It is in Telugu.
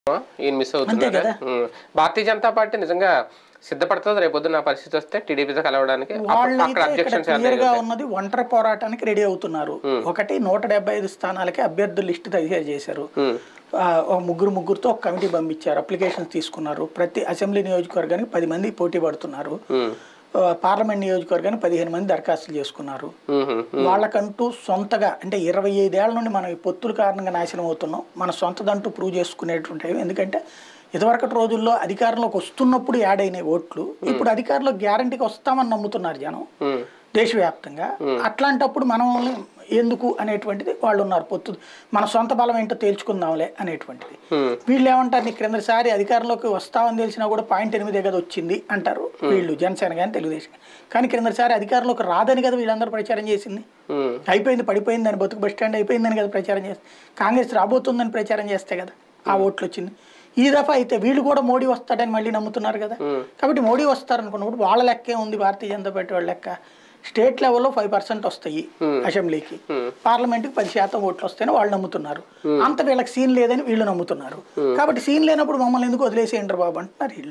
ఈయన మిస్ అవుతున్నారు కదా. ఉమ్. భారతీయ జనతా పార్టీ నిజంగా సిద్ధపడుతుంది రేపొద్దున నా పరిస్థితి వస్తే టీడీపీతో కలవడానికి అప్పుడు వాళ్ళైతే అక్కడ ఇక్కడ అబ్జెక్షన్స్ క్లియర్ గా ఉన్నది ఒంటరి పోరాటానికి రెడీ అవుతున్నారు ఒకటి నూట డెబ్బై ఐదు స్థానాలకి అభ్యర్థుల లిస్ట్ తయారు చేశారు ఆ, ఒక ముగ్గురు ముగ్గురుతో ఒక కమిటీ పంపించారు అప్లికేషన్స్ తీసుకున్నారు ప్రతి అసెంబ్లీ నియోజకవర్గానికి పది మంది పోటీ పడుతున్నారు ఆ, పార్లమెంట్ నియోజకవర్గానికి పదిహేను మంది దరఖాస్తులు చేసుకున్నారు వాళ్ళకంటూ సొంతగా అంటే ఇరవై ఐదేళ్ల నుండి మనం ఈ పొత్తుల కారణంగా నాశనం అవుతున్నాం మన సొంతదంటూ ప్రూవ్ చేసుకునేటువంటి ఎందుకంటే ఇదివరకటి రోజుల్లో అధికారంలోకి వస్తున్నప్పుడు యాడ్ అయినాయి ఓట్లు ఇప్పుడు అధికారంలో గ్యారంటీకి వస్తామని నమ్ముతున్నారు జనం దేశవ్యాప్తంగా అట్లాంటప్పుడు మనం ఎందుకు అనేటువంటిది వాళ్ళు ఉన్నారు పొత్తు మన సొంత బలం ఏంటో తేల్చుకుందాంలే అనేటువంటిది వీళ్ళు ఏమంటారు నీ క్రిందసారి అధికారంలోకి వస్తామని తెలిసినా కూడా పాయింట్ ఎనిమిదే కదా వచ్చింది అంటారు వీళ్ళు జనసేన కానీ తెలుగుదేశం కానీ. కానీ క్రిందసారి అధికారంలోకి రాదని కదా వీళ్ళందరూ ప్రచారం చేసింది అయిపోయింది పడిపోయిందని బతుకు బస్ స్టాండ్ అయిపోయిందని కదా ప్రచారం చేస్తే కాంగ్రెస్ రాబోతుందని ప్రచారం చేస్తే కదా ఆ ఓట్లు వచ్చింది ఈ దఫా అయితే వీళ్ళు కూడా మోడీ వస్తాడని మళ్ళీ నమ్ముతున్నారు కదా కాబట్టి మోడీ వస్తారనుకున్నప్పుడు వాళ్ళ లెక్కే ఉంది భారతీయ జనతా పార్టీ వాళ్ళ లెక్క స్టేట్ లెవెల్లో ఫైవ్ పర్సెంట్ వస్తాయి అసెంబ్లీకి పార్లమెంట్కి పది శాతం ఓట్లు వస్తాయని వాళ్ళు నమ్ముతున్నారు అంత వీళ్ళకి సీన్ లేదని వీళ్ళు నమ్ముతున్నారు కాబట్టి సీన్ లేనప్పుడు మమ్మల్ని ఎందుకు వదిలేసేయండి బాబు అంటున్నారు వీళ్ళు